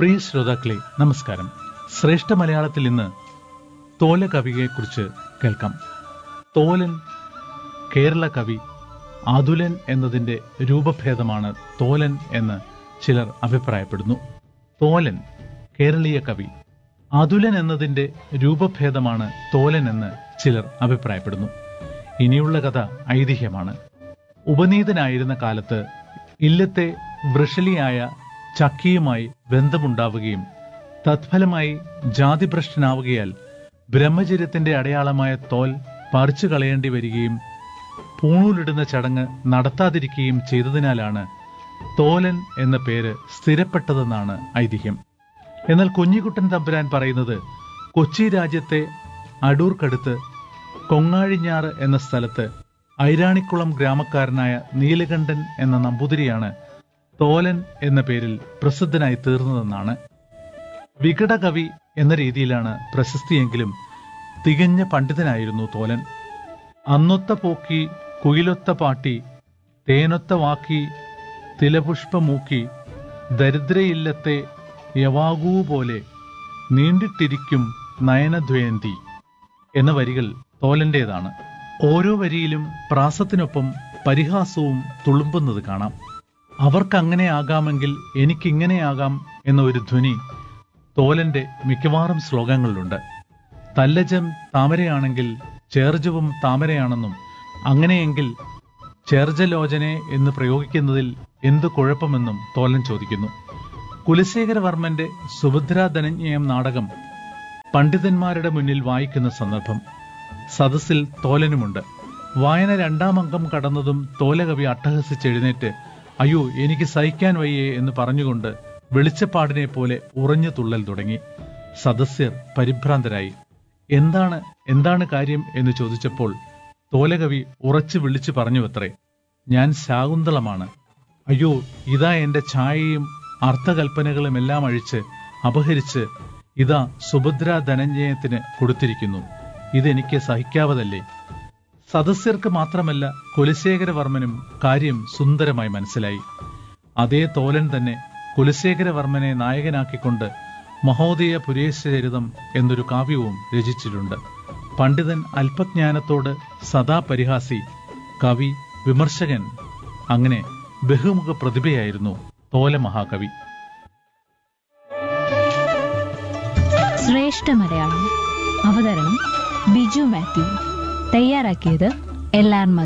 പ്രിയ ശ്രോതാക്കളെ നമസ്കാരം ശ്രേഷ്ഠ മലയാളത്തിൽ ഇന്ന് തോല കവിയെക്കുറിച്ച് കേൾക്കാം തോലൻ കേരള കവി അതുലൻ എന്നതിന്റെ രൂപഭേദമാണ് തോലൻ എന്ന് ചിലർ അഭിപ്രായപ്പെടുന്നു തോലൻ കേരളീയ കവി അതുലൻ എന്നതിന്റെ രൂപഭേദമാണ് തോലൻ എന്ന് ചിലർ അഭിപ്രായപ്പെടുന്നു ഇനിയുള്ള കഥ ഐതിഹ്യമാണ് ഉപനീതനായിരുന്ന കാലത്ത് ഇല്ലത്തെ വൃഷലിയായ ചക്കിയുമായി ബന്ധമുണ്ടാവുകയും തത്ഫലമായി ജാതിഭ്രഷ്ടനാവുകയാൽ ബ്രഹ്മചര്യത്തിന്റെ അടയാളമായ തോൽ പറിച്ചു കളയേണ്ടി വരികയും പൂണൂലിടുന്ന ചടങ്ങ് നടത്താതിരിക്കുകയും ചെയ്തതിനാലാണ് തോലൻ എന്ന പേര് സ്ഥിരപ്പെട്ടതെന്നാണ് ഐതിഹ്യം എന്നാൽ കുഞ്ഞിക്കുട്ടൻ തമ്പുരാൻ പറയുന്നത് കൊച്ചി രാജ്യത്തെ അടൂർക്കടുത്ത് കൊങ്ങാഴിഞ്ഞാറ് എന്ന സ്ഥലത്ത് ഐരാണിക്കുളം ഗ്രാമക്കാരനായ നീലകണ്ഠൻ എന്ന നമ്പൂതിരിയാണ് തോലൻ എന്ന പേരിൽ പ്രസിദ്ധനായി തീർന്നതെന്നാണ് വികടകവി എന്ന രീതിയിലാണ് പ്രശസ്തിയെങ്കിലും തികഞ്ഞ പണ്ഡിതനായിരുന്നു തോലൻ അന്നൊത്ത പോക്കി കുയിലൊത്ത പാട്ടി തേനൊത്ത വാക്കി തിലപുഷ്പമൂക്കി ദരിദ്രയില്ലത്തെ യവാകൂ പോലെ നീണ്ടിട്ടിരിക്കും നയനദ്വയന്തി എന്ന വരികൾ തോലന്റേതാണ് ഓരോ വരിയിലും പ്രാസത്തിനൊപ്പം പരിഹാസവും തുളുമ്പുന്നത് കാണാം അവർക്കങ്ങനെ ആകാമെങ്കിൽ എനിക്കിങ്ങനെയാകാം എന്ന ഒരു ധ്വനി തോലന്റെ മിക്കവാറും ശ്ലോകങ്ങളിലുണ്ട് തല്ലജം താമരയാണെങ്കിൽ ചേർജവും താമരയാണെന്നും അങ്ങനെയെങ്കിൽ ചേർജലോചനെ എന്ന് പ്രയോഗിക്കുന്നതിൽ എന്തു കുഴപ്പമെന്നും തോലൻ ചോദിക്കുന്നു കുലശേഖരവർമ്മന്റെ സുഭദ്രാ ധനഞ്ജയം നാടകം പണ്ഡിതന്മാരുടെ മുന്നിൽ വായിക്കുന്ന സന്ദർഭം സദസ്സിൽ തോലനുമുണ്ട് വായന രണ്ടാം അംഗം കടന്നതും തോലകവി അട്ടഹസിച്ചെഴുന്നേറ്റ് അയ്യോ എനിക്ക് സഹിക്കാൻ വയ്യേ എന്ന് പറഞ്ഞുകൊണ്ട് വെളിച്ചപ്പാടിനെ പോലെ ഉറഞ്ഞു തുള്ളൽ തുടങ്ങി സദസ്യർ പരിഭ്രാന്തരായി എന്താണ് എന്താണ് കാര്യം എന്ന് ചോദിച്ചപ്പോൾ തോലകവി ഉറച്ചു വിളിച്ചു പറഞ്ഞുവത്രേ ഞാൻ ശാകുന്തളമാണ് അയ്യോ ഇതാ എന്റെ ഛായയും അർത്ഥകൽപ്പനകളും എല്ലാം അഴിച്ച് അപഹരിച്ച് ഇതാ സുഭദ്ര ധനഞ്ജയത്തിന് കൊടുത്തിരിക്കുന്നു ഇതെനിക്ക് സഹിക്കാവതല്ലേ സദസ്യർക്ക് മാത്രമല്ല കുലശേഖരവർമ്മനും കാര്യം സുന്ദരമായി മനസ്സിലായി അതേ തോലൻ തന്നെ കുലശേഖരവർമ്മനെ നായകനാക്കിക്കൊണ്ട് മഹോദയ പുരേശചരിതം എന്നൊരു കാവ്യവും രചിച്ചിട്ടുണ്ട് പണ്ഡിതൻ അല്പജ്ഞാനത്തോട് സദാ പരിഹാസി കവി വിമർശകൻ അങ്ങനെ ബഹുമുഖ പ്രതിഭയായിരുന്നു തോല മഹാകവി ശ്രേഷ്ഠ മലയാളം അവതരണം ബിജു മാത്യു തയ്യാറാക്കിയത് എൽ ആർ